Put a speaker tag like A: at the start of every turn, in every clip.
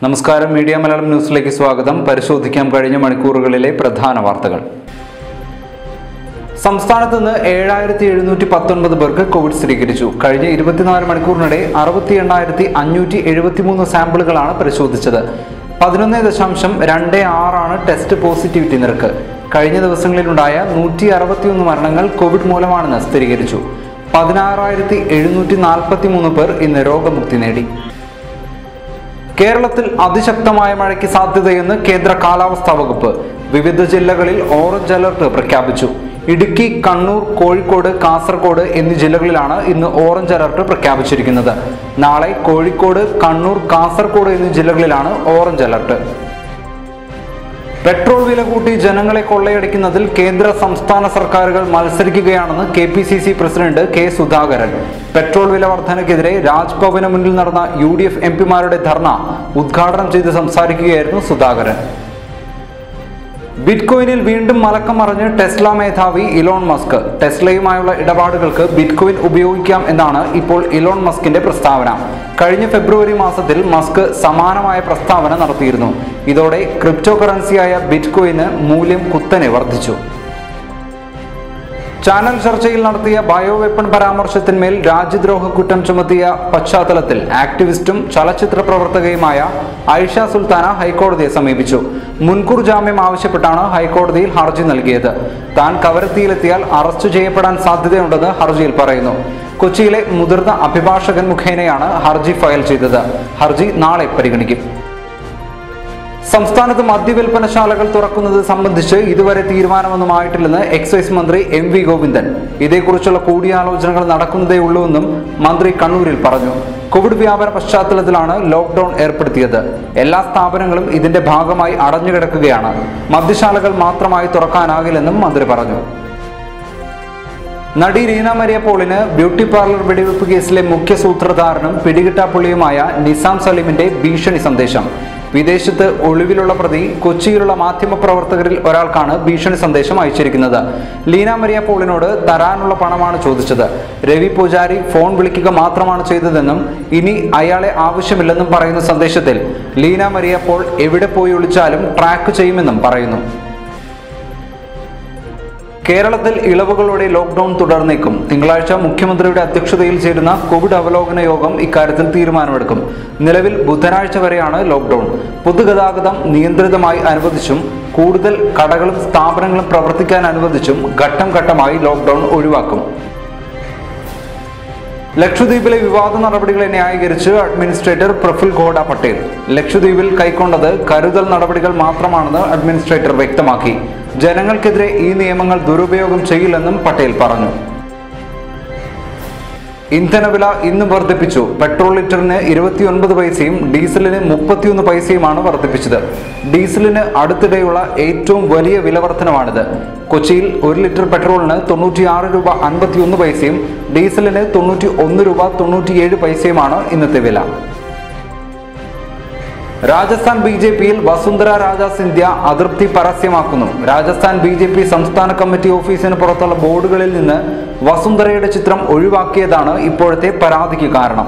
A: നമസ്കാരം മീഡിയ മലയാളം ന്യൂസിലേക്ക് സ്വാഗതം പരിശോധിക്കാം കഴിഞ്ഞ മണിക്കൂറുകളിലെ പ്രധാന വാർത്തകൾ സംസ്ഥാനത്ത് നിന്ന് ഏഴായിരത്തി എഴുന്നൂറ്റി പത്തൊൻപത് പേർക്ക് കോവിഡ് സ്ഥിരീകരിച്ചു കഴിഞ്ഞ ഇരുപത്തിനാല് മണിക്കൂറിനിടെ അറുപത്തി എണ്ണായിരത്തി അഞ്ഞൂറ്റി എഴുപത്തിമൂന്ന് സാമ്പിളുകളാണ് പരിശോധിച്ചത് പതിനൊന്ന് ദശാംശം രണ്ട് ആറാണ് ടെസ്റ്റ് പോസിറ്റിവിറ്റി നിരക്ക് കഴിഞ്ഞ ദിവസങ്ങളിലുണ്ടായ നൂറ്റി അറുപത്തിയൊന്ന് മരണങ്ങൾ കോവിഡ് മൂലമാണെന്ന് സ്ഥിരീകരിച്ചു പതിനാറായിരത്തി എഴുന്നൂറ്റി നാൽപ്പത്തി മൂന്ന് പേർ ഇന്ന് രോഗമുക്തി നേടി കേരളത്തിൽ അതിശക്തമായ മഴയ്ക്ക് സാധ്യതയെന്ന് കേന്ദ്ര കാലാവസ്ഥാ വകുപ്പ് വിവിധ ജില്ലകളിൽ ഓറഞ്ച് അലർട്ട് പ്രഖ്യാപിച്ചു ഇടുക്കി കണ്ണൂർ കോഴിക്കോട് കാസർഗോഡ് എന്നീ ജില്ലകളിലാണ് ഇന്ന് ഓറഞ്ച് അലർട്ട് പ്രഖ്യാപിച്ചിരിക്കുന്നത് നാളെ കോഴിക്കോട് കണ്ണൂർ കാസർഗോഡ് എന്നീ ജില്ലകളിലാണ് ഓറഞ്ച് അലർട്ട് പെട്രോൾ വില കൂട്ടി ജനങ്ങളെ കൊള്ളയടിക്കുന്നതിൽ കേന്ദ്ര സംസ്ഥാന സർക്കാരുകൾ മത്സരിക്കുകയാണെന്ന് K P C C president K Sudhakaran petrol വില വർധനയ്ക്കെതിരെ രാജ്ഭവന് മുന്നിൽ നടന്ന യു ഡി എഫ് എം പിമാരുടെ ധർണ ഉദ്ഘാടനം ചെയ്ത് സംസാരിക്കുകയായിരുന്നു സുധാകരൻ ബിറ്റ്കോയിനിൽ വീണ്ടും മലക്കം മറിഞ്ഞ് ടെസ്ല മേധാവി ഇലോൺ മസ്ക് ടെസ്ലയുമായുള്ള ഇടപാടുകൾക്ക് ബിറ്റ്കോയിൻ ഉപയോഗിക്കാം എന്നാണ് ഇപ്പോൾ ഇലോൺ മസ്കിന്റെ പ്രസ്താവന കഴിഞ്ഞ ഫെബ്രുവരി മാസത്തിൽ മസ്ക് സമാനമായ പ്രസ്താവന നടത്തിയിരുന്നു ഇതോടെ ക്രിപ്റ്റോ കറൻസിയായ ബിറ്റ്കോയിന് മൂല്യം കുത്തനെ വർദ്ധിച്ചു ചാനൽ ചർച്ചയിൽ നടത്തിയ ബയോ വെപ്പൺ പരാമർശത്തിന്മേൽ രാജ്യദ്രോഹ കുറ്റം ചുമത്തിയ പശ്ചാത്തലത്തിൽ ആക്ടിവിസ്റ്റും ചലച്ചിത്ര പ്രവർത്തകയുമായ ഐഷ സുൽത്താന ഹൈക്കോടതിയെ സമീപിച്ചു മുൻകൂർ ജാമ്യം ആവശ്യപ്പെട്ടാണ് ഹൈക്കോടതിയിൽ ഹർജി നൽകിയത് താൻ കവരത്തിയിലെത്തിയാൽ അറസ്റ്റ് ചെയ്യപ്പെടാൻ സാധ്യതയുണ്ടെന്ന് ഹർജിയിൽ പറയുന്നു കൊച്ചിയിലെ മുതിർന്ന അഭിഭാഷകൻ മുഖേനയാണ് ഹർജി ഫയൽ ചെയ്തത് ഹർജി നാളെ പരിഗണിക്കും സംസ്ഥാനത്ത് മദ്യവിൽപ്പനശാലകൾ തുറക്കുന്നത് സംബന്ധിച്ച് ഇതുവരെ തീരുമാനമൊന്നുമായിട്ടില്ലെന്ന് എക്സൈസ് മന്ത്രി എം വി ഗോവിന്ദൻ ഇതേക്കുറിച്ചുള്ള കൂടിയാലോചനകൾ നടക്കുന്നതേ ഉള്ളൂവെന്നും മന്ത്രി കണ്ണൂരിൽ പറഞ്ഞു കോവിഡ് വ്യാപന പശ്ചാത്തലത്തിലാണ് ലോക്ക്ഡൌൺ ഏർപ്പെടുത്തിയത് എല്ലാ സ്ഥാപനങ്ങളും ഇതിന്റെ ഭാഗമായി അടഞ്ഞുകിടക്കുകയാണ് മദ്യശാലകൾ മാത്രമായി തുറക്കാനാകില്ലെന്നും മന്ത്രി പറഞ്ഞു നടി റീന മരിയ പോളിന് ബ്യൂട്ടി പാർലർ വെടിവെപ്പ് കേസിലെ മുഖ്യ സൂത്രധാരനും പിടികിട്ടാപ്പുള്ളിയുമായ നിസാം സലീമിന്റെ ഭീഷണി സന്ദേശം വിദേശത്ത് ഒളിവിലുള്ള പ്രതി കൊച്ചിയിലുള്ള മാധ്യമപ്രവർത്തകരിൽ ഒരാൾക്കാണ് ഭീഷണി സന്ദേശം അയച്ചിരിക്കുന്നത് ലീന മരിയ പോളിനോട് തരാനുള്ള പണമാണ് ചോദിച്ചത് രവി പൂജാരി ഫോൺ വിളിക്കുക മാത്രമാണ് ചെയ്തതെന്നും ഇനി അയാളെ ആവശ്യമില്ലെന്നും പറയുന്ന സന്ദേശത്തിൽ ലീന മരിയ പോൾ എവിടെ പോയി ഒളിച്ചാലും ട്രാക്ക് ചെയ്യുമെന്നും പറയുന്നു കേരളത്തിൽ ഇളവുകളോടെ ലോക്ക്ഡൌൺ തുടർന്നേക്കും തിങ്കളാഴ്ച മുഖ്യമന്ത്രിയുടെ അധ്യക്ഷതയിൽ ചേരുന്ന കോവിഡ് അവലോകന യോഗം ഇക്കാര്യത്തിൽ തീരുമാനമെടുക്കും നിലവിൽ ബുധനാഴ്ച വരെയാണ് ലോക്ക്ഡൌൺ പൊതുഗതാഗതം നിയന്ത്രിതമായി അനുവദിച്ചും കൂടുതൽ കടകളും സ്ഥാപനങ്ങളും പ്രവർത്തിക്കാൻ അനുവദിച്ചും ഘട്ടം ഘട്ടമായി ലോക്ക്ഡൌൺ ഒഴിവാക്കും ലക്ഷദ്വീപിലെ വിവാദ നടപടികളെ ന്യായീകരിച്ച് അഡ്മിനിസ്ട്രേറ്റർ പ്രഫുൽ ഘോഡ പട്ടേൽ ലക്ഷദ്വീപിൽ കൈക്കൊണ്ടത് കരുതൽ നടപടികൾ മാത്രമാണെന്ന് അഡ്മിനിസ്ട്രേറ്റർ വ്യക്തമാക്കി ജനങ്ങൾക്കെതിരെ ഈ നിയമങ്ങൾ ദുരുപയോഗം ചെയ്യില്ലെന്നും പട്ടേൽ പറഞ്ഞു ഇന്ധനവില ഇന്ന് വർദ്ധിപ്പിച്ചു പെട്രോൾ ലിറ്ററിന് ഇരുപത്തിയൊൻപത് പൈസയും ഡീസലിന് മുപ്പത്തിയൊന്ന് പൈസയുമാണ് വർദ്ധിപ്പിച്ചത് ഡീസലിന് അടുത്തിടെയുള്ള ഏറ്റവും വലിയ വില വർധനമാണിത് കൊച്ചിയിൽ ഒരു ലിറ്റർ പെട്രോളിന് തൊണ്ണൂറ്റിയാറ് രൂപ അൻപത്തിയൊന്ന് പൈസയും ഡീസലിന് തൊണ്ണൂറ്റി ഒന്ന് രൂപ തൊണ്ണൂറ്റിയേഴ് പൈസയുമാണ് ഇന്നത്തെ വില രാജസ്ഥാൻ ബി ജെ പിയിൽ വസുന്ധര രാജ സിന്ധ്യ അതൃപ്തി പരസ്യമാക്കുന്നു രാജസ്ഥാൻ ബി ജെ പി സംസ്ഥാന കമ്മിറ്റി ഓഫീസിന് പുറത്തുള്ള ബോർഡുകളിൽ നിന്ന് വസുന്ധരയുടെ ചിത്രം ഒഴിവാക്കിയതാണ് ഇപ്പോഴത്തെ പരാതിക്ക് കാരണം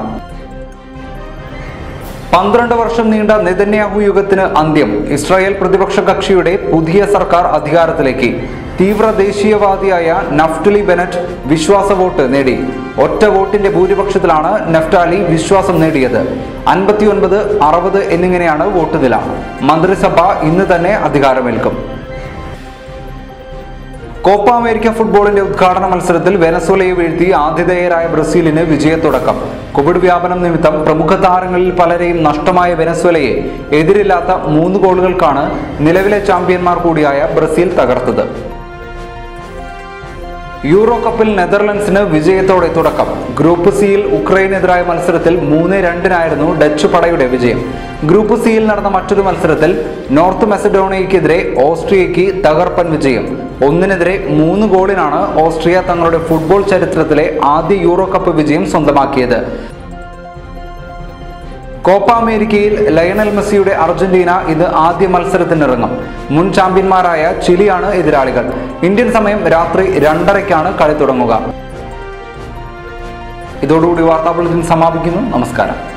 A: പന്ത്രണ്ട് വർഷം നീണ്ട നെതന്യാഹു യുഗത്തിന് അന്ത്യം ഇസ്രായേൽ പ്രതിപക്ഷ കക്ഷിയുടെ പുതിയ സർക്കാർ അധികാരത്തിലേക്ക് തീവ്ര ദേശീയവാദിയായ നഫ്റ്റലി ബെനറ്റ് വിശ്വാസ വോട്ട് നേടി ഒറ്റ വോട്ടിന്റെ ഭൂരിപക്ഷത്തിലാണ് നഫ്റ്റാലി വിശ്വാസം നേടിയത് അൻപത്തിയൊൻപത് അറുപത് എന്നിങ്ങനെയാണ് വോട്ട് നില മന്ത്രിസഭ ഇന്ന് തന്നെ അധികാരമേൽക്കും കോപ്പ അമേരിക്ക ഫുട്ബോളിന്റെ ഉദ്ഘാടന മത്സരത്തിൽ വെനസ്വലയെ വീഴ്ത്തി ആതിഥേയരായ ബ്രസീലിന് വിജയത്തുടക്കം കോവിഡ് വ്യാപനം നിമിത്തം പ്രമുഖ താരങ്ങളിൽ പലരെയും നഷ്ടമായ വെനസ്വലയെ എതിരില്ലാത്ത മൂന്ന് ഗോളുകൾക്കാണ് നിലവിലെ ചാമ്പ്യന്മാർ കൂടിയായ ബ്രസീൽ തകർത്തത് യൂറോ കപ്പിൽ നെതർലൻഡ്സിന് വിജയത്തോടെ തുടക്കം ഗ്രൂപ്പ് സിയിൽ ഉക്രൈനെതിരായ മത്സരത്തിൽ മൂന്ന് രണ്ടിനായിരുന്നു ഡച്ച് പടയുടെ വിജയം ഗ്രൂപ്പ് സിയിൽ നടന്ന മറ്റൊരു മത്സരത്തിൽ നോർത്ത് മെസഡോണിയയ്ക്കെതിരെ ഓസ്ട്രിയയ്ക്ക് തകർപ്പൻ വിജയം ഒന്നിനെതിരെ മൂന്ന് ഗോളിനാണ് ഓസ്ട്രിയ തങ്ങളുടെ ഫുട്ബോൾ ചരിത്രത്തിലെ ആദ്യ യൂറോ കപ്പ് വിജയം സ്വന്തമാക്കിയത് കോപ്പ അമേരിക്കയിൽ ലയണൽ മെസ്സിയുടെ അർജന്റീന ഇത് ആദ്യ മത്സരത്തിനിറങ്ങും മുൻ ചാമ്പ്യന്മാരായ ചിലിയാണ് എതിരാളികൾ ഇന്ത്യൻ സമയം രാത്രി രണ്ടരയ്ക്കാണ് കളി തുടങ്ങുക ഇതോടുകൂടി വാർത്താ ബുള്ളറ്റിൻ സമാപിക്കുന്നു നമസ്കാരം